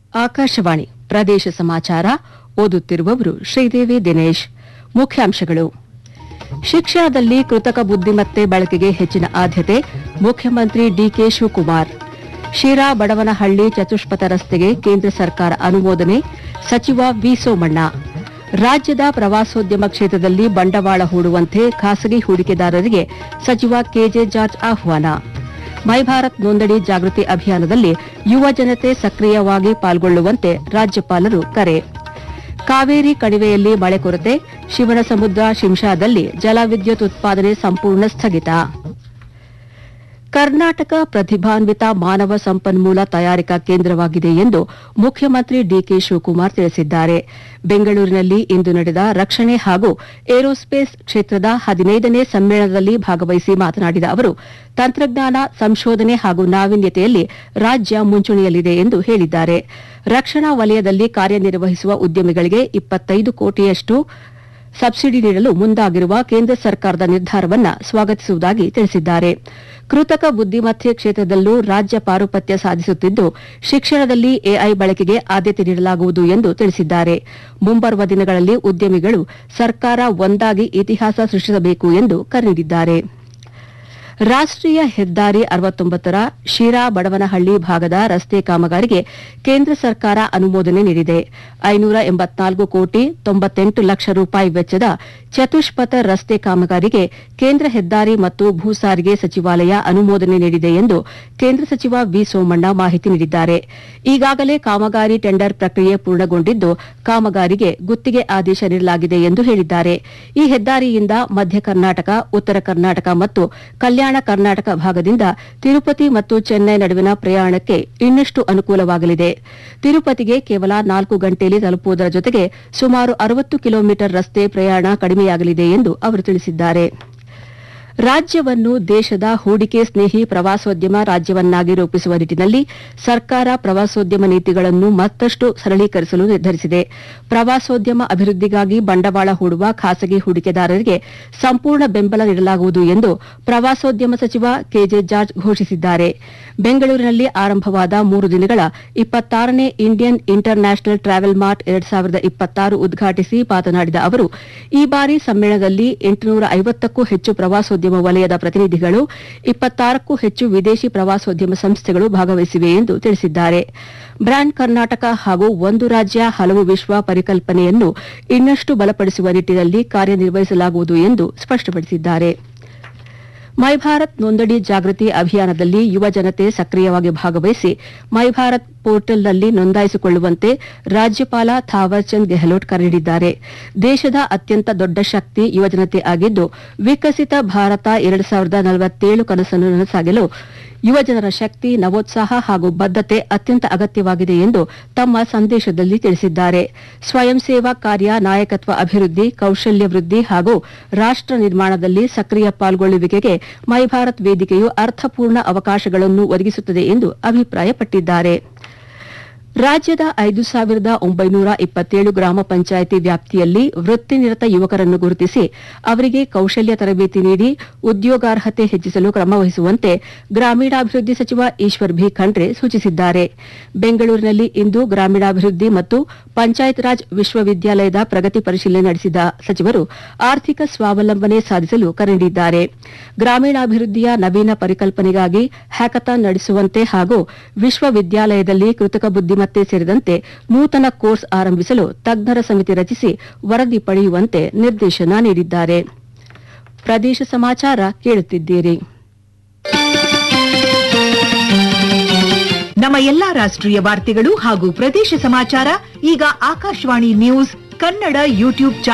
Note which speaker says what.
Speaker 1: ಆಕಾಶವಾಣಿ ಪ್ರದೇಶ ಸಮಾಚಾರ ಓದುತ್ತಿರುವವರು ಶ್ರೀದೇವಿ ದಿನೇಶ್ ಮುಖ್ಯಾಂಶಗಳು ಶಿಕ್ಷಣದಲ್ಲಿ ಕೃತಕ ಬುದ್ದಿಮತ್ತೆ ಬಳಕೆಗೆ ಹೆಚ್ಚಿನ ಆದ್ಯತೆ ಮುಖ್ಯಮಂತ್ರಿ ಡಿಕೆ ಶಿವಕುಮಾರ್ ಶಿರಾ ಬಡವನಹಳ್ಳಿ ಚತುಷ್ಪಥ ರಸ್ತೆಗೆ ಕೇಂದ್ರ ಸರ್ಕಾರ ಅನುಮೋದನೆ ಸಚಿವ ವಿ ಸೋಮಣ್ಣ ರಾಜ್ಯದ ಪ್ರವಾಸೋದ್ಯಮ ಕ್ಷೇತ್ರದಲ್ಲಿ ಬಂಡವಾಳ ಹೂಡುವಂತೆ ಖಾಸಗಿ ಹೂಡಿಕೆದಾರರಿಗೆ ಸಚಿವ ಕೆಜೆ ಜಾರ್ಜ್ ಆಹ್ವಾನ ಮೈ ಭಾರತ್ ನೋಂದಣಿ ಜಾಗೃತಿ ಅಭಿಯಾನದಲ್ಲಿ ಯುವ ಜನತೆ ಸಕ್ರಿಯವಾಗಿ ಪಾಲ್ಗೊಳ್ಳುವಂತೆ ರಾಜ್ಯಪಾಲರು ಕರೆ ಕಾವೇರಿ ಕಣಿವೆಯಲ್ಲಿ ಮಳೆ ಕೊರತೆ ಶಿವನಸಮುದ್ರ ಶಿಂಷಾದಲ್ಲಿ ಜಲವಿದ್ಯುತ್ ಉತ್ಪಾದನೆ ಸಂಪೂರ್ಣ ಸ್ಥಗಿತ ಕರ್ನಾಟಕ ಪ್ರತಿಭಾನ್ವಿತ ಮಾನವ ಸಂಪನ್ಮೂಲ ತಯಾರಿಕಾ ಕೇಂದ್ರವಾಗಿದೆ ಎಂದು ಮುಖ್ಯಮಂತ್ರಿ ಡಿಕೆ ಶಿವಕುಮಾರ್ ತಿಳಿಸಿದ್ದಾರೆ ಬೆಂಗಳೂರಿನಲ್ಲಿ ಇಂದು ನಡೆದ ರಕ್ಷಣೆ ಹಾಗೂ ಏರೋಸ್ಪೇಸ್ ಕ್ಷೇತ್ರದ ಹದಿನೈದನೇ ಸಮ್ಮೇಳನದಲ್ಲಿ ಭಾಗವಹಿಸಿ ಮಾತನಾಡಿದ ಅವರು ತಂತ್ರಜ್ಞಾನ ಸಂಶೋಧನೆ ಹಾಗೂ ನಾವೀನ್ಯತೆಯಲ್ಲಿ ರಾಜ್ಯ ಮುಂಚೂಣಿಯಲ್ಲಿದೆ ಎಂದು ಹೇಳಿದ್ದಾರೆ ರಕ್ಷಣಾ ವಲಯದಲ್ಲಿ ಕಾರ್ಯನಿರ್ವಹಿಸುವ ಉದ್ಯಮಿಗಳಿಗೆ ಇಪ್ಪತ್ತೈದು ಕೋಟಿಯಷ್ಟು ಸಬ್ಸಿಡಿ ನೀಡಲು ಮುಂದಾಗಿರುವ ಕೇಂದ್ರ ಸರ್ಕಾರದ ನಿರ್ಧಾರವನ್ನು ಸ್ವಾಗತಿಸುವುದಾಗಿ ತಿಳಿಸಿದ್ದಾರೆ ಕೃತಕ ಬುದ್ದಿಮತ್ತೆ ಕ್ಷೇತ್ರದಲ್ಲೂ ರಾಜ್ಯ ಪಾರುಪತ್ಯ ಸಾಧಿಸುತ್ತಿದ್ದು ಶಿಕ್ಷಣದಲ್ಲಿ ಎಐ ಬಳಕೆಗೆ ಆದ್ಯತೆ ನೀಡಲಾಗುವುದು ಎಂದು ತಿಳಿಸಿದ್ದಾರೆ ಮುಂಬರುವ ದಿನಗಳಲ್ಲಿ ಉದ್ಯಮಿಗಳು ಸರ್ಕಾರ ಒಂದಾಗಿ ಇತಿಹಾಸ ಸೃಷ್ಟಿಸಬೇಕು ಎಂದು ಕರೆ ನೀಡಿದ್ದಾರೆ ರಾಷ್ಟೀಯ ಹೆದ್ದಾರಿ ಅರವತ್ತೊಂಬತ್ತರ ಶಿರಾ ಬಡವನಹಳ್ಳಿ ಭಾಗದ ರಸ್ತೆ ಕಾಮಗಾರಿಗೆ ಕೇಂದ್ರ ಸರ್ಕಾರ ಅನುಮೋದನೆ ನೀಡಿದೆ ಐನೂರ ಎಂಬತ್ನಾಲ್ಕು ಕೋಟಿ ತೊಂಬತ್ತೆಂಟು ಲಕ್ಷ ರೂಪಾಯಿ ವೆಚ್ಚದ ಚತುಷ್ಪಥ ರಸ್ತೆ ಕಾಮಗಾರಿಗೆ ಕೇಂದ್ರ ಹೆದ್ದಾರಿ ಮತ್ತು ಭೂ ಸಾರಿಗೆ ಸಚಿವಾಲಯ ಅನುಮೋದನೆ ನೀಡಿದೆ ಎಂದು ಕೇಂದ್ರ ಸಚಿವ ವಿ ಸೋಮಣ್ಣ ಮಾಹಿತಿ ನೀಡಿದ್ದಾರೆ ಈಗಾಗಲೇ ಕಾಮಗಾರಿ ಟೆಂಡರ್ ಪ್ರಕ್ರಿಯೆ ಪೂರ್ಣಗೊಂಡಿದ್ದು ಕಾಮಗಾರಿಗೆ ಗುತ್ತಿಗೆ ಆದೇಶ ನೀಡಲಾಗಿದೆ ಎಂದು ಹೇಳಿದ್ದಾರೆ ಈ ಹೆದ್ದಾರಿಯಿಂದ ಮಧ್ಯ ಕರ್ನಾಟಕ ಉತ್ತರ ಕರ್ನಾಟಕ ಮತ್ತು ಕಲ್ಯಾಣ ಕರ್ನಾಟಕ ಭಾಗದಿಂದ ತಿರುಪತಿ ಮತ್ತು ಚೆನ್ನೈ ನಡುವಿನ ಪ್ರಯಾಣಕ್ಕೆ ಇನ್ನಷ್ಟು ಅನುಕೂಲವಾಗಲಿದೆ ತಿರುಪತಿಗೆ ಕೇವಲ ನಾಲ್ಕು ಗಂಟೆಯಲ್ಲಿ ತಲುಪುವುದರ ಜೊತೆಗೆ ಸುಮಾರು ಅರವತ್ತು ಕಿಲೋಮೀಟರ್ ರಸ್ತೆ ಪ್ರಯಾಣ ಕಡಿಮೆಯಾಗಲಿದೆ ಎಂದು ಅವರು ತಿಳಿಸಿದ್ದಾರೆ ರಾಜ್ಯವನ್ನು ದೇಶದ ಹೂಡಿಕೆ ಸ್ನೇಹಿ ಪ್ರವಾಸೋದ್ಯಮ ರಾಜ್ಯವನ್ನಾಗಿ ರೂಪಿಸುವ ನಿಟ್ಟಿನಲ್ಲಿ ಸರ್ಕಾರ ಪ್ರವಾಸೋದ್ಯಮ ನೀತಿಗಳನ್ನು ಮತ್ತಷ್ಟು ಸರಳೀಕರಿಸಲು ನಿರ್ಧರಿಸಿದೆ ಪ್ರವಾಸೋದ್ಯಮ ಅಭಿವೃದ್ಧಿಗಾಗಿ ಬಂಡವಾಳ ಹೂಡುವ ಖಾಸಗಿ ಹೂಡಿಕೆದಾರರಿಗೆ ಸಂಪೂರ್ಣ ಬೆಂಬಲ ನೀಡಲಾಗುವುದು ಎಂದು ಪ್ರವಾಸೋದ್ಯಮ ಸಚಿವ ಕೆಜೆ ಜಾರ್ಜ್ ಘೋಷಿಸಿದ್ದಾರೆ ಬೆಂಗಳೂರಿನಲ್ಲಿ ಆರಂಭವಾದ ಮೂರು ದಿನಗಳ ಇಪ್ಪತ್ತಾರನೇ Indian international travel mart ಎರಡ್ ಸಾವಿರದ ಇಪ್ಪತ್ತಾರು ಉದ್ಘಾಟಿಸಿ ಮಾತನಾಡಿದ ಅವರು ಈ ಬಾರಿ ಸಮ್ಮೇಳನದಲ್ಲಿ ಎಂಟುನೂರ ಐವತ್ತಕ್ಕೂ ಹೆಚ್ಚು ಪ್ರವಾಸೋದ್ಯಮ ವಲಯದ ಪ್ರತಿನಿಧಿಗಳು ಇಪ್ಪತ್ತಾರಕ್ಕೂ ಹೆಚ್ಚು ವಿದೇಶಿ ಪ್ರವಾಸೋದ್ಯಮ ಸಂಸ್ಥೆಗಳು ಭಾಗವಹಿಸಿವೆ ಎಂದು ತಿಳಿಸಿದ್ದಾರೆ ಬ್ರ್ಯಾಂಡ್ ಕರ್ನಾಟಕ ಹಾಗೂ ಒಂದು ರಾಜ್ಯ ಹಲವು ವಿಶ್ವ ಪರಿಕಲ್ಪನೆಯನ್ನು ಇನ್ನಷ್ಟು ಬಲಪಡಿಸುವ ನಿಟ್ಟಿನಲ್ಲಿ ಕಾರ್ಯನಿರ್ವಹಿಸಲಾಗುವುದು ಎಂದು ಸ್ಪಷ್ಟಪಡಿಸಿದ್ದಾರೆ ಮೈ ಭಾರತ್ ನೋಂದಣಿ ಜಾಗೃತಿ ಅಭಿಯಾನದಲ್ಲಿ ಯುವ ಜನತೆ ಸಕ್ರಿಯವಾಗಿ ಭಾಗವಹಿಸಿ ಮೈ ಭಾರತ್ ಪೋರ್ಟಲ್ನಲ್ಲಿ ನೋಂದಾಯಿಸಿಕೊಳ್ಳುವಂತೆ ರಾಜ್ಯಪಾಲ ಥಾವರ್ಚಂದ್ ಗೆಹ್ಲೋಟ್ ಕರೆ ನೀಡಿದ್ದಾರೆ ದೇಶದ ಅತ್ಯಂತ ದೊಡ್ಡ ಶಕ್ತಿ ಯುವಜನತೆ ಆಗಿದ್ದು ವಿಕಸಿತ ಭಾರತ ಎರಡು ಸಾವಿರದ ನಲವತ್ತೇಳು ಕನಸನ್ನು ನನಸಾಗಲು ಯುವಜನರ ಶಕ್ತಿ ನವೋತ್ಸಾಹ ಹಾಗೂ ಬದ್ದತೆ ಅತ್ಯಂತ ಅಗತ್ಯವಾಗಿದೆ ಎಂದು ತಮ್ಮ ಸಂದೇಶದಲ್ಲಿ ತಿಳಿಸಿದ್ದಾರೆ ಸ್ವಯಂ ಸೇವಾ ಕಾರ್ಯ ನಾಯಕತ್ವ ಅಭಿವೃದ್ಧಿ ಕೌಶಲ್ಯ ವೃದ್ಧಿ ಹಾಗೂ ರಾಷ್ಟ ನಿರ್ಮಾಣದಲ್ಲಿ ಸಕ್ರಿಯ ಪಾಲ್ಗೊಳ್ಳುವಿಕೆಗೆ ಮೈ ಭಾರತ್ ವೇದಿಕೆಯು ಅರ್ಥಪೂರ್ಣ ಅವಕಾಶಗಳನ್ನು ಒದಗಿಸುತ್ತದೆ ಎಂದು ಅಭಿಪ್ರಾಯಪಟ್ಟಿದ್ದಾರೆ ರಾಜ್ಯದ ಐದು ಸಾವಿರದ ಒಂಬೈನೂರ ಇಪ್ಪತ್ತೇಳು ಗ್ರಾಮ ಪಂಚಾಯಿತಿ ವ್ಯಾಪ್ತಿಯಲ್ಲಿ ವೃತ್ತಿನಿರತ ಯುವಕರನ್ನು ಗುರುತಿಸಿ ಅವರಿಗೆ ಕೌಶಲ್ಯ ತರಬೇತಿ ನೀಡಿ ಉದ್ಯೋಗಾರ್ಹತೆ ಹೆಚ್ಚಿಸಲು ಕ್ರಮವಹಿಸುವಂತೆ ಗ್ರಾಮೀಣಾಭಿವೃದ್ಧಿ ಸಚಿವ ಈಶ್ವರ್ ಭಿ ಖಂಡ್ರೆ ಸೂಚಿಸಿದ್ದಾರೆ ಬೆಂಗಳೂರಿನಲ್ಲಿ ಇಂದು ಗ್ರಾಮೀಣಾಭಿವೃದ್ಧಿ ಮತ್ತು ಪಂಚಾಯತ್ ರಾಜ್ ವಿಶ್ವವಿದ್ಯಾಲಯದ ಪ್ರಗತಿ ಪರಿಶೀಲನೆ ನಡೆಸಿದ ಸಚಿವರು ಆರ್ಥಿಕ ಸ್ವಾವಲಂಬನೆ ಸಾಧಿಸಲು ಕರೆ ನೀಡಿದ್ದಾರೆ ಗ್ರಾಮೀಣಾಭಿವೃದ್ಧಿಯ ನವೀನ ಪರಿಕಲ್ಪನೆಗಾಗಿ ಹ್ಯಾಕಥಾನ್ ನಡೆಸುವಂತೆ ಹಾಗೂ ವಿಶ್ವವಿದ್ಯಾಲಯದಲ್ಲಿ ಕೃತಕ ಬುದ್ದಿಮತ್ತೆ ಸೇರಿದಂತೆ ನೂತನ ಕೋರ್ಸ್ ಆರಂಭಿಸಲು ತಜ್ಞರ ಸಮಿತಿ ರಚಿಸಿ ವರದಿ ಪಡೆಯುವಂತೆ ನಿರ್ದೇಶನ ನೀಡಿದ್ದಾರೆ ಪ್ರದೇಶ ಸಮಾಚಾರ ಕೇಳುತ್ತಿದ್ದೀರಿ
Speaker 2: ನಮ್ಮ ಎಲ್ಲಾ ರಾಷ್ಟ್ರೀಯ ವಾರ್ತೆಗಳು ಹಾಗೂ ಪ್ರದೇಶ ಸಮಾಚಾರ ಈಗ ಆಕಾಶವಾಣಿ ನ್ಯೂಸ್ ಕನ್ನಡ ಯೂಟ್ಯೂಬ್